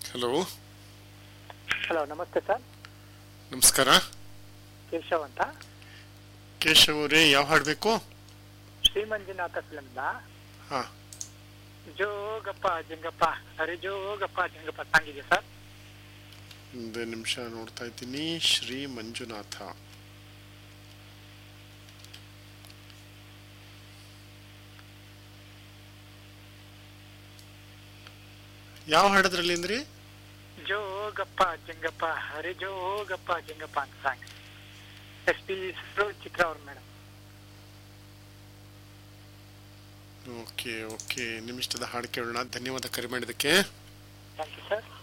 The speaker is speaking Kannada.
ಹಲೋ ಹಲೋ ನಮಸ್ತೆ ಸರ್ ನಮಸ್ಕಾರ ಕೇಶವ್ ಅಂತ ಕೇಶವ್ ಅವರೇ ಯಾವ ಹಾಡು ಬೇಕು ಶ್ರೀ ಮಂಜುನಾಥ ಫಿಲಮ್ದ ಹಾ ಜೋಗಪ್ಪ ಜಂಗಪ್ಪ ಅರೆ ಜೋಗಪ್ಪ ಜಂಗಪ್ಪ ಸಾಂಗ್ ಇದೆ ಸರ್ ಒಂದು ನಿಮಿಷ ನೋಡ್ತಾ ಇದ್ದೀನಿ ಶ್ರೀ ಮಂಜುನಾಥ ಯಾವ ಹಾಡದ್ರಲ್ಲಿ ಅಂದ್ರಿ ಜೋಗಪ್ಪ ಜಂಗಪ್ಪ ಹರಿ ಜೋಗಪ್ಪ ಜಂಗಪ್ಪ ಅಂತ ಸಾಂಗ್ ಎಸ್ ಪಿ ಚಿತ್ರ ಅವ್ರು ಮೇಡಮ್ ಓಕೆ ಓಕೆ ನಿಮಿಷದ ಹಾಡು ಕೇಳೋಣ ಧನ್ಯವಾದ ಕರೆ ಮಾಡಿದ್ದಕ್ಕೆ ಥ್ಯಾಂಕ್ ಯು ಸರ್